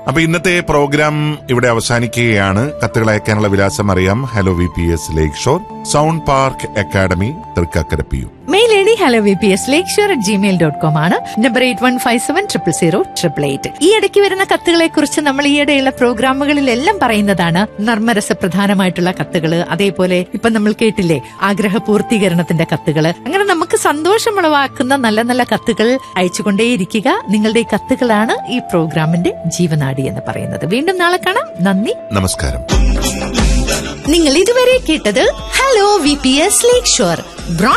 അപ്പൊ ഇന്നത്തെ പ്രോഗ്രാം ഇവിടെ അവസാനിക്കുകയാണ് കത്തുകൾ അയക്കാനുള്ള വിലാസം അറിയാം hello V P S lake shore sound park academy Thrikkakara P U mail I D hello V P S lake shore at Gmail dot com ആണ് നമ്പർ eight one five seven triple zero triple eight ഈ ഇടയ്ക്ക് വരുന്ന കത്തുകളെ കുറിച്ച് നമ്മൾ ഈയിടെയുള്ള പ്രോഗ്രാമുകളിലെല്ലാം പറയുന്നതാണ് നർമ്മരസ പ്രധാനമായിട്ടുള്ള കത്തുകള് അതേപോലെ ഇപ്പൊ നമ്മൾ കേട്ടില്ലേ ആഗ്രഹ പൂർത്തീകരണത്തിന്റെ കത്തുകള് അങ്ങനെ നമുക്ക് സന്തോഷമുളവാക്കുന്ന നല്ല നല്ല കത്തുകൾ അയച്ചുകൊണ്ടേയിരിക്കുക നിങ്ങളുടെ ഈ കത്തുകളാണ് ഈ പ്രോഗ്രാമിന്റെ ജീവനാടി എന്ന് പറയുന്നത് വീണ്ടും നാളെ കാണാം നന്ദി നമസ്കാരം നിങ്ങൾ ഇതുവരെ കേട്ടത് hello V P S lake shore